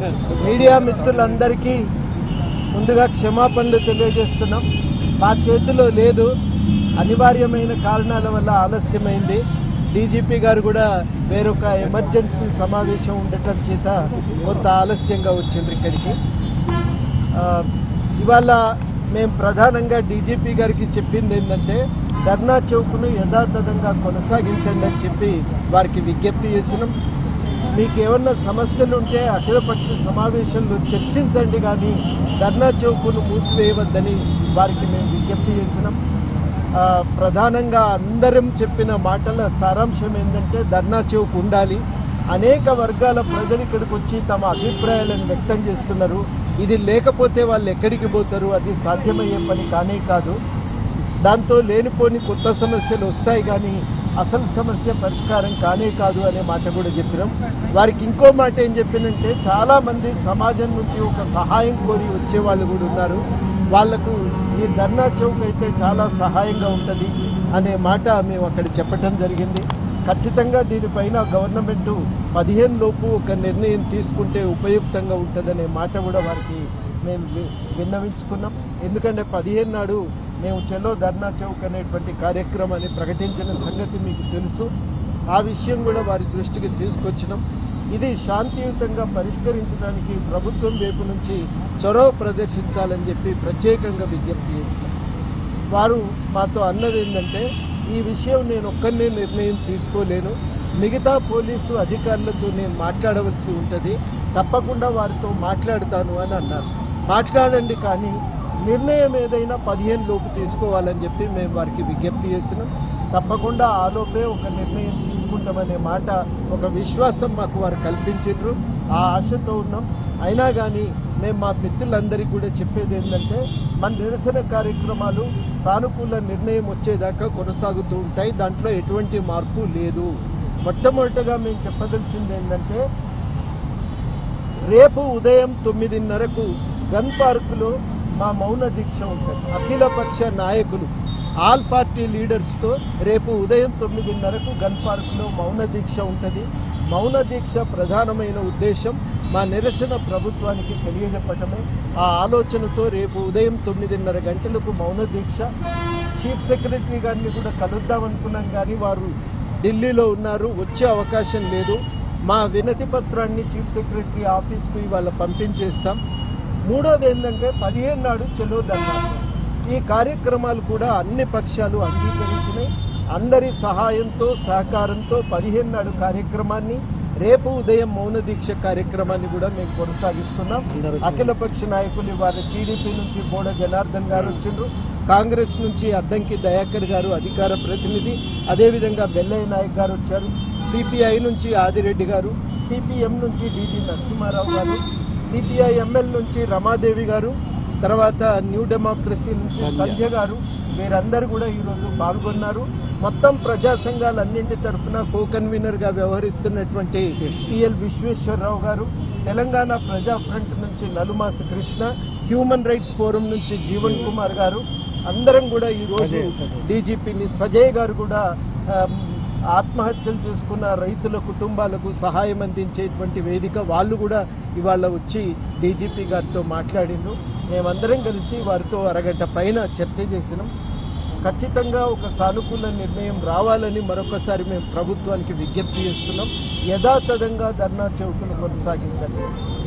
Media మిత్రులందరికీ ముందుగా క్షమాపణలు తెలియజేస్తున్నాం మా చేతిలో లేదు అనివార్యమైన కారణాల వల్ల ఆలస్యమైంది డీజీపీ గారు కూడా వేరొక ఎమర్జెన్సీ సమావేశం ఉండటం చేత కొంత ఆలస్యంగా వచ్చిండ్రు ఇక్కడికి ఆ, ఇవాళ మేము ప్రధానంగా డీజీపీ గారికి చెప్పింది ఏంటంటే ధర్నా చౌక్ను యథాతథంగా కొనసాగించండి అని చెప్పి వారికి విజ్ఞప్తి చేసినాం మీకు ఏమన్నా సమస్యలు ఉంటే అఖిలపక్ష సమావేశంలో చర్చించండి కానీ ధర్నా చౌక్ను మూసివేయవద్దని వారికి మేము విజ్ఞప్తి చేసినాం ఆ, ప్రధానంగా అందరం చెప్పిన మాటల సారాంశం ఏంటంటే ధర్నా చౌక్ ఉండాలి అనేక వర్గాల ప్రజలు ఇక్కడికి వచ్చి తమ అభిప్రాయాలను వ్యక్తం చేస్తున్నారు ఇది లేకపోతే వాళ్ళు ఎక్కడికి పోతారు అది సాధ్యమయ్యే పని కానే కాదు దాంతో లేనిపోని కొత్త సమస్యలు వస్తాయి కానీ అసలు సమస్య పరిష్కారం కానే కాదు అనే మాట కూడా చెప్పినాం వారికి ఇంకో మాట ఏం చెప్పినంటే చాలామంది సమాజం నుంచి ఒక సహాయం కోరి వచ్చే వాళ్ళు కూడా ఉన్నారు వాళ్లకు ఈ ధర్నా చౌక్ అయితే చాలా సహాయంగా ఉంటుంది అనే మాట మేము అక్కడ చెప్పడం జరిగింది ఖచ్చితంగా దీనిపైన గవర్నమెంట్ పదిహేను లోపు ఒక నిర్ణయం తీసుకుంటే ఉపయుక్తంగా ఉంటుందనే మాట కూడా వారికి మేము వి- విన్నవించుకున్నాం ఎందుకంటే పదిహేను నాడు మేము చెలో ధర్నా చౌక్ అనేటువంటి కార్యక్రమాన్ని ప్రకటించిన సంగతి మీకు తెలుసు ఆ విషయం కూడా వారి దృష్టికి తీసుకొచ్చినాం ఇది శాంతియుతంగా పరిష్కరించడానికి ప్రభుత్వం వైపు నుంచి చొరవ ప్రదర్శించాలని చెప్పి ప్రత్యేకంగా విజ్ఞప్తి చేస్తున్నాం వారు మాతో అన్నది ఏంటంటే ఈ విషయం నేను ఒక్కరినే నిర్ణయం తీసుకోలేను మిగతా పోలీసు అధికారులతో నేను మాట్లాడవలసి ఉంటుంది తప్పకుండా వారితో మాట్లాడతాను అని అన్నారు మాట్లాడండి కానీ నిర్ణయం ఏదైనా పదిహేను లోపు తీసుకోవాలని చెప్పి మేము వారికి విజ్ఞప్తి చేసినాం తప్పకుండా ఆలోపే ఒక నిర్ణయం తీసుకుంటామనే మాట ఒక విశ్వాసం మాకు వారు కల్పించారు ఆ ఆశతో ఉన్నాం అయినా కానీ మేము మా మిత్రులందరికీ కూడా చెప్పేది ఏంటంటే మన నిరసన కార్యక్రమాలు సానుకూల నిర్ణయం వచ్చేదాకా కొనసాగుతూ ఉంటాయి దాంట్లో ఎటువంటి మార్పు లేదు మొట్టమొదటిగా మేము చెప్పదలిచింది ఏంటంటే రేపు ఉదయం తొమ్మిదిన్నరకు గన్ పార్కులో మా మౌన దీక్ష ఉంటుంది అఖిలపక్ష నాయకులు ఆల్ పార్టీ లీడర్స్తో రేపు ఉదయం తొమ్మిదిన్నరకు గన్ పార్కులో మౌన దీక్ష ఉంటుంది మౌన దీక్ష ప్రధానమైన ఉద్దేశం మా నిరసన ప్రభుత్వానికి తెలియజెప్పటమే ఆ ఆలోచనతో రేపు ఉదయం తొమ్మిదిన్నర గంటలకు మౌన దీక్ష చీఫ్ సెక్రటరీ గారిని కూడా కలుద్దాం అనుకున్నాం కానీ వారు ఢిల్లీలో ఉన్నారు వచ్చే అవకాశం లేదు మా వినతి పత్రాన్ని చీఫ్ సెక్రటరీ ఆఫీస్కు ఇవాళ పంపించేస్తాం మూడోది ఏంటంటే పదిహేను నాడు చెలో ధర్నా ఈ కార్యక్రమాలు కూడా అన్ని పక్షాలు అంగీకరించినాయి అందరి సహాయంతో సహకారంతో పదిహేను నాడు కార్యక్రమాన్ని రేపు ఉదయం మౌన దీక్ష కార్యక్రమాన్ని కూడా మేము కొనసాగిస్తున్నాం అఖిలపక్ష నాయకులు వారి టీడీపీ నుంచి బోడ జనార్దన్ గారు వచ్చిండ్రు కాంగ్రెస్ నుంచి అద్దంకి దయాకర్ గారు అధికార ప్రతినిధి అదేవిధంగా బెల్లయ్య నాయక్ గారు వచ్చారు సిపిఐ నుంచి ఆదిరెడ్డి గారు సిపిఎం నుంచి డిడి నరసింహారావు గారు సిపిఐ ఎంఎల్ నుంచి రమాదేవి గారు తర్వాత న్యూ డెమోక్రసీ నుంచి సంధ్య గారు వీరందరూ కూడా ఈరోజు పాల్గొన్నారు మొత్తం ప్రజా సంఘాలన్నింటి తరఫున కో కన్వీనర్గా వ్యవహరిస్తున్నటువంటి పిఎల్ విశ్వేశ్వరరావు గారు తెలంగాణ ప్రజా ఫ్రంట్ నుంచి Nalumasa Krishna human rights forum నుంచి జీవన్ కుమార్ గారు అందరం కూడా ఈరోజు డీజీపీని సజయ్ గారు కూడా ఆ, ఆత్మహత్యలు చేసుకున్న రైతుల కుటుంబాలకు సహాయం అందించేటువంటి వేదిక వాళ్ళు కూడా ఇవాళ వచ్చి డీజీపీ గారితో మాట్లాడిండ్రు మేమందరం కలిసి వారితో అరగంట పైన చర్చ చేసినాం ఖచ్చితంగా ఒక సానుకూల నిర్ణయం రావాలని మరొకసారి మేము ప్రభుత్వానికి విజ్ఞప్తి చేస్తున్నాం యథాతథంగా ధర్నా చౌకను కొనసాగించండి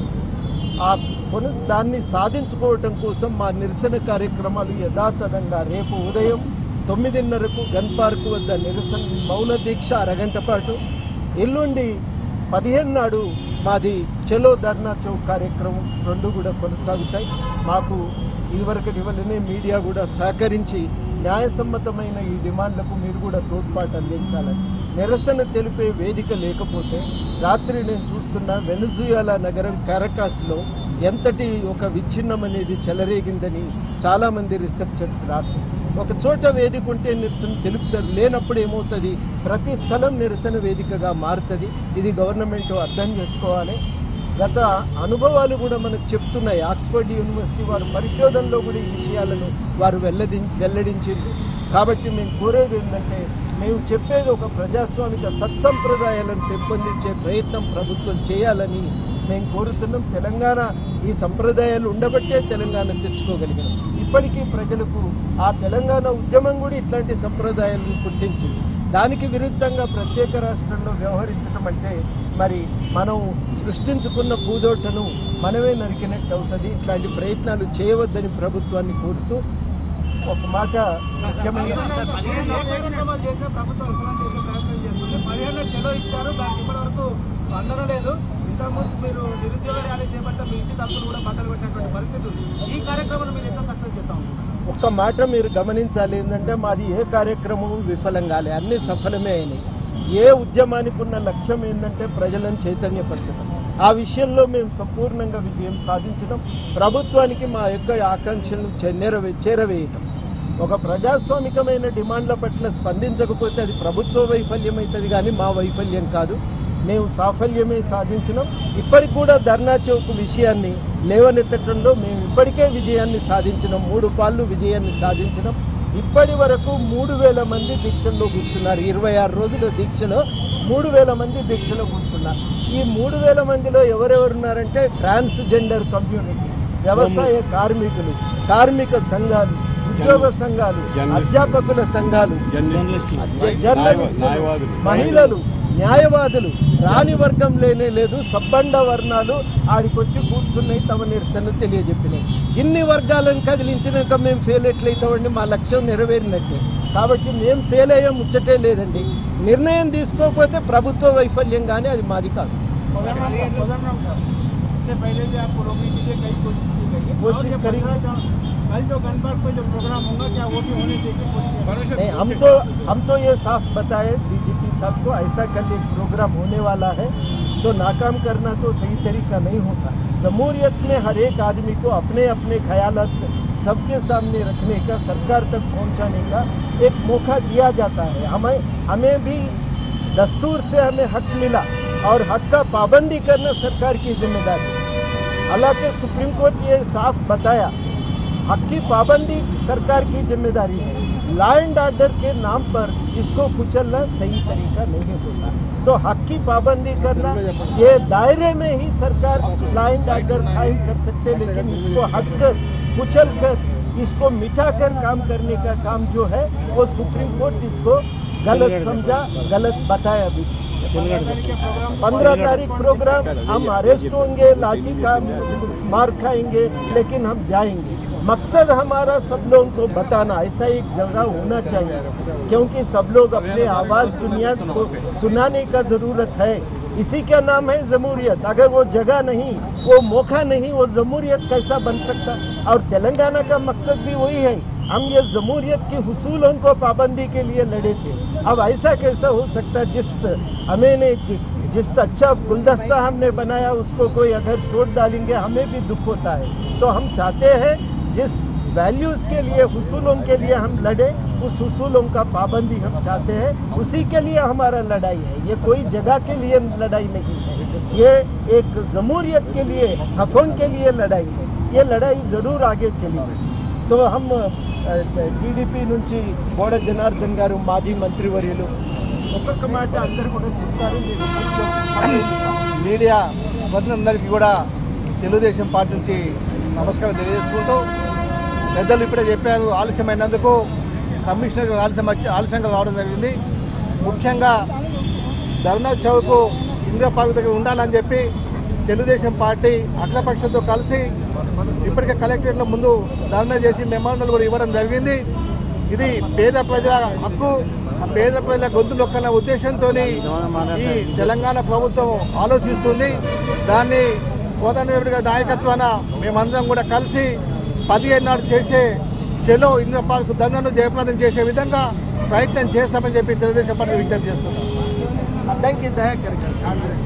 ఆ కొను దాన్ని సాధించుకోవటం కోసం మా నిరసన కార్యక్రమాలు యథాతథంగా రేపు ఉదయం తొమ్మిదిన్నరకు గన్ పార్క్ వద్ద నిరసన మౌన దీక్ష అరగంట పాటు ఎల్లుండి పదిహేను నాడు మాది చలో ధర్నా చౌక్ కార్యక్రమం రెండు కూడా కొనసాగుతాయి మాకు ఇదివరకటి వల్లనే మీడియా కూడా సహకరించి న్యాయసమ్మతమైన ఈ డిమాండ్లకు మీరు కూడా తోడ్పాటు అందించాలని నిరసన తెలిపే వేదిక లేకపోతే రాత్రి నేను చూస్తున్న వెనుజుయాలా నగరం కారకాస్లో ఎంతటి ఒక విచ్ఛిన్నం అనేది చెలరేగిందని చాలామంది రీసెర్చర్స్ రాసి ఒక చోట వేదిక ఉంటే నిరసన తెలుపుతారు లేనప్పుడు ఏమవుతుంది ప్రతి స్థలం నిరసన వేదికగా మారుతుంది ఇది గవర్నమెంట్ అర్థం చేసుకోవాలి గత అనుభవాలు కూడా మనకు చెప్తున్నాయి ఆక్స్ఫర్డ్ యూనివర్సిటీ వారు పరిశోధనలో కూడా ఈ విషయాలను వారు వెల్లడి వెల్లడించారు కాబట్టి మేము కోరేది ఏంటంటే మేము చెప్పేది ఒక ప్రజాస్వామిక సత్సంప్రదాయాలను పెంపొందించే ప్రయత్నం ప్రభుత్వం చేయాలని మేము కోరుతున్నాం తెలంగాణ ఈ సంప్రదాయాలు ఉండబట్టే తెలంగాణ తెచ్చుకోగలిగాం ఇప్పటికీ ప్రజలకు ఆ తెలంగాణ ఉద్యమం కూడా ఇట్లాంటి సంప్రదాయాలను పుట్టించింది దానికి విరుద్ధంగా ప్రత్యేక రాష్ట్రంలో వ్యవహరించడం అంటే మరి మనం సృష్టించుకున్న పూదోటను మనమే నరికినట్టు అవుతుంది ఇట్లాంటి ప్రయత్నాలు చేయవద్దని ప్రభుత్వాన్ని కోరుతూ ఒక మాట ముఖ్యమైన పదిహేను కార్యక్రమాలు చేసిన ప్రభుత్వం విఫలం చేసే ప్రయత్నం చేస్తుంది పదిహేను సెలవు ఇచ్చారు దానికి ఇప్పటి వరకు స్పందన లేదు ఇంతకుముందు మీరు నిరుద్యోగ ర్యాలీ చేపట్టే మీ ఇంటి తప్పులు కూడా బద్దలు పెట్టినటువంటి పరిస్థితి ఉంది ఈ కార్యక్రమాన్ని మీరు ఎట్లా సక్సెస్ చేస్తా ఉన్నారు ఒక్క మాట మీరు గమనించాలి ఏంటంటే మాది ఏ కార్యక్రమం విఫలం కాలే అన్ని సఫలమే అయినాయి ఏ ఉద్యమానికి ఉన్న లక్ష్యం ఏంటంటే ప్రజలను చైతన్యపరచడం ఆ విషయంలో మేము సంపూర్ణంగా విజయం సాధించడం ప్రభుత్వానికి మా యొక్క ఆకాంక్షలను చె- నెరవే చేరవేయటం ఒక ప్రజాస్వామికమైన డిమాండ్ల పట్ల స్పందించకపోతే అది ప్రభుత్వ వైఫల్యం అవుతుంది కానీ మా వైఫల్యం కాదు మేము సాఫల్యమే సాధించినాం ఇప్పటికి కూడా ధర్నా చౌక్ విషయాన్ని లేవనెత్తడంలో మేము ఇప్పటికే విజయాన్ని సాధించినాం మూడు పాళ్ళు విజయాన్ని సాధించినాం ఇప్పటి వరకు మూడు వేల మంది దీక్షల్లో కూర్చున్నారు ఇరవై ఆరు రోజుల దీక్షలో మూడు వేల మంది దీక్షలో కూర్చున్నారు ఈ మూడు వేల మందిలో ఎవరెవరున్నారంటే ట్రాన్స్జెండర్ కమ్యూనిటీ వ్యవసాయ కార్మికులు కార్మిక సంఘాలు ఉద్యోగ సంఘాలు అధ్యాపకుల సంఘాలు జ- జర్నలిస్టులు మహిళలు న్యాయవాదులు రాని వర్గం లేనే లేదు సబ్బండ వర్ణాలు ఆడికొచ్చి కూర్చున్నాయి తమ నిరసన తెలియజెప్పినాయి ఇన్ని వర్గాలను కదిలించినాక మేము ఫెయిల్ ఎట్లయితామండి మా లక్ష్యం నెరవేరినట్టే కాబట్టి మేము ఫెయిల్ అయ్యే ముచ్చటే లేదండి నిర్ణయం తీసుకోకపోతే ప్రభుత్వ వైఫల్యం కానీ అది మాది కాదు इससे पहले भी आपको रोकने के लिए कई कोशिश की गई है कोशिश और करी। पंद्रह जन- कल जो गनपार्क पे जो प्रोग्राम होगा क्या वो भी होने देगी कोशिश नहीं हम तो हम तो ये साफ बताए डीजीपी साहब को ऐसा कल एक प्रोग्राम होने वाला है तो नाकाम करना तो सही तरीका नहीं होता जमहूरियत में हर एक आदमी को अपने अपने ख्यालात सबके सामने रखने का सरकार तक पहुंचाने का एक मौका दिया जाता है हमें हमें भी दस्तूर से हमें हक मिला और हक का पाबंदी करना सरकार की जिम्मेदारी है हालांकि सुप्रीम कोर्ट ये साफ बताया हक की पाबंदी सरकार की जिम्मेदारी है लॉ एंड ऑर्डर के नाम पर इसको कुचलना सही तरीका नहीं होता तो हक की पाबंदी करना ये दायरे में ही सरकार लॉ एंड ऑर्डर कायम कर सकते लेकिन इसको हट कर कुचल कर इसको मिटा कर काम करने का काम जो है वो सुप्रीम कोर्ट इसको गलत समझा गलत बताया भी पंद्रह तारीख प्रोग्राम हम अरेस्ट होंगे लाठी का मार खाएंगे लेकिन हम जाएंगे मकसद हमारा सब लोगों को बताना ऐसा एक जगह होना चाहिए क्योंकि सब लोग अपने आवाज दुनिया को सुनाने का जरूरत है इसी का नाम है जमहूरियत अगर वो जगह नहीं वो मौका नहीं वो जमहूरियत कैसा बन सकता और तेलंगाना का मकसद भी वही है हम ये जमहूरियत की हुसूलों को पाबंदी के लिए लड़े थे अब ऐसा कैसा हो सकता है जिस हमें ने जिस अच्छा गुलदस्ता हमने बनाया उसको कोई अगर तोड़ डालेंगे हमें भी दुख होता है तो हम चाहते हैं जिस वैल्यूज़ के लिए हुसूलों के लिए हम लड़े उस हुसूलों का पाबंदी हम चाहते हैं उसी के लिए हमारा लड़ाई है ये कोई जगह के लिए लड़ाई नहीं है ये एक जमहूरियत के लिए हकों के लिए लड़ाई है ये लड़ाई ज़रूर आगे चलेगी तो हम టీడీపీ నుంచి బోడ జనార్దన్ గారు మాజీ మంత్రివర్యులు ఒక్కొక్క మాట అందరు కూడా చెప్తారు నేను కొంచెం మీడియా వర్ణందరికీ కూడా తెలుగుదేశం పార్టీ నుంచి నమస్కారం తెలియజేసుకుంటూ పెద్దలు ఇప్పుడే చెప్పారు ఆలస్యమైనందుకు కమిషనర్ ఆలస్యం వచ్చి ఆలస్యంగా రావడం జరిగింది ముఖ్యంగా ధర్నా చౌక్ ఇందిరా పార్క్ దగ్గర ఉండాలని చెప్పి తెలుగుదేశం పార్టీ అఖిలపక్షంతో కలిసి ఇప్పటికే కలెక్టరేట్ల ముందు ధర్నా చేసి మెమోరాండాలు కూడా ఇవ్వడం జరిగింది ఇది పేద ప్రజల హక్కు పేద ప్రజల గొంతు నొక్కల ఉద్దేశంతో ఈ తెలంగాణ ప్రభుత్వం ఆలోచిస్తుంది దాన్ని కోదండరెడ్డి గారి నాయకత్వాన మేమందరం కూడా కలిసి పదిహేను నాడు చేసే చెలో ఇంద్ర పార్క్ ధర్నాను జయప్రదం చేసే విధంగా ప్రయత్నం చేస్తామని చెప్పి తెలుగుదేశం పార్టీ విజ్ఞప్తి చేస్తున్నాం అడ్డంకి దయ కరిగారు కాంగ్రెస్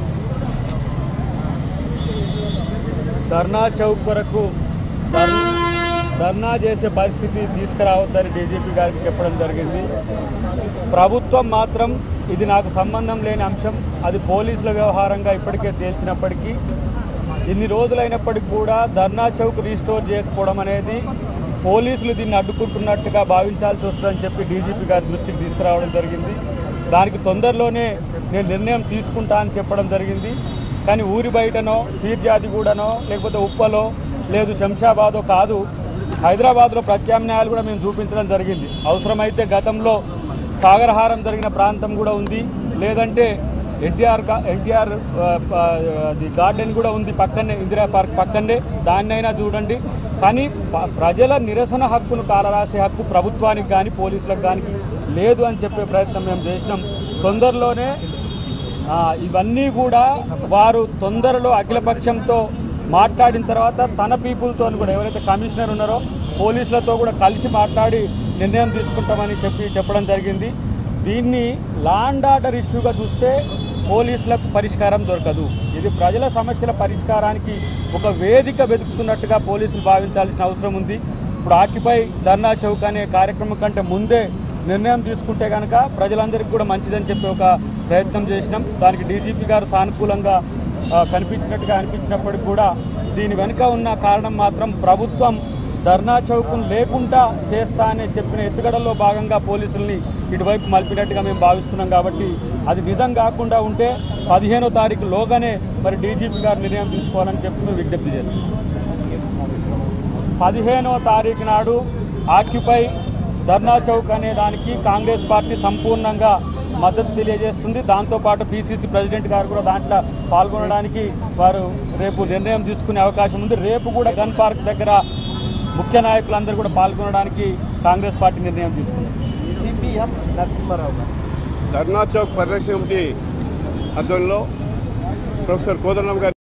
ధర్నా చౌక్ వరకు ధర్- ధర్నా చేసే పరిస్థితి తీసుకురావద్దని డీజీపీ గారికి చెప్పడం జరిగింది ప్రభుత్వం మాత్రం ఇది నాకు సంబంధం లేని అంశం అది పోలీసుల వ్యవహారంగా ఇప్పటికే తేల్చినప్పటికీ ఇన్ని రోజులైనప్పటికీ కూడా ధర్నా చౌక్ రీస్టోర్ చేయకపోవడం అనేది పోలీసులు దీన్ని అడ్డుకుంటున్నట్టుగా భావించాల్సి వస్తుందని చెప్పి డీజీపీ గారి దృష్టికి తీసుకురావడం జరిగింది దానికి తొందరలోనే నేను నిర్ణయం తీసుకుంటా అని చెప్పడం జరిగింది కానీ ఊరి బయటనో పీర్జాదిగూడనో లేకపోతే ఉప్పలో లేదు శంషాబాదో కాదు హైదరాబాద్లో ప్రత్యామ్నాయాలు కూడా మేము చూపించడం జరిగింది అవసరమైతే గతంలో సాగరహారం జరిగిన ప్రాంతం కూడా ఉంది లేదంటే ఎన్టీఆర్ గా- ఎన్టీఆర్ ఆ, ఆ, అది గార్డెన్ కూడా ఉంది పక్కనే ఇందిరా పార్క్ పక్కనే దాన్నైనా చూడండి కానీ ప- ప్రజల నిరసన హక్కును కాలరాసే హక్కు ప్రభుత్వానికి కానీ పోలీసులకు కానీ లేదు అని చెప్పే ప్రయత్నం మేము చేసినాం తొందరలోనే ఆ, ఇవన్నీ కూడా వారు తొందరలో అఖిలపక్షంతో మాట్లాడిన తర్వాత తన పీపుల్తో కూడా ఎవరైతే కమిషనర్ ఉన్నారో పోలీసులతో కూడా కలిసి మాట్లాడి నిర్ణయం తీసుకుంటామని చెప్పి చెప్పడం జరిగింది దీన్ని లాండ్ ఆర్డర్ ఇష్యూగా చూస్తే పోలీసులకు పరిష్కారం దొరకదు ఇది ప్రజల సమస్యల పరిష్కారానికి ఒక వేదిక వెతుకుతున్నట్టుగా పోలీసులు భావించాల్సిన అవసరం ఉంది ఇప్పుడు ఆక్యుపై ధర్నా చౌక్ అనే కార్యక్రమం కంటే ముందే నిర్ణయం తీసుకుంటే కనుక ప్రజలందరికీ కూడా మంచిదని చెప్పి ఒక ప్రయత్నం చేసినాం దానికి డీజీపీ గారు సానుకూలంగా ఆ, కనిపించినట్టుగా అనిపించినప్పటికీ కూడా దీని వెనుక ఉన్న కారణం మాత్రం ప్రభుత్వం ధర్నా చౌకం లేకుండా చేస్తా అని చెప్పిన ఎత్తుగడల్లో భాగంగా పోలీసుల్ని ఇటువైపు మలిపినట్టుగా మేము భావిస్తున్నాం కాబట్టి అది నిజం కాకుండా ఉంటే పదిహేనో తారీఖు లోగానే మరి డీజీపీ గారు నిర్ణయం తీసుకోవాలని చెప్పి మేము విజ్ఞప్తి చేస్తున్నాం పదిహేనవ తారీఖు నాడు ఆక్యుపై ధర్నా చౌక్ అనే దానికి కాంగ్రెస్ పార్టీ సంపూర్ణంగా మద్దతు తెలియజేస్తుంది దాంతోపాటు పిసిసి ప్రెసిడెంట్ గారు కూడా దాంట్లో పాల్గొనడానికి వారు రేపు నిర్ణయం తీసుకునే అవకాశం ఉంది రేపు కూడా గన్ పార్క్ దగ్గర ముఖ్య నాయకులందరూ కూడా పాల్గొనడానికి కాంగ్రెస్ పార్టీ నిర్ణయం తీసుకుంది సిపిఎం నరసింహారావు గారు ధర్నా చౌక్ పరిరక్షణ కమిటీ ఆధ్వర్యంలో ప్రొఫెసర్ కోదండం గారి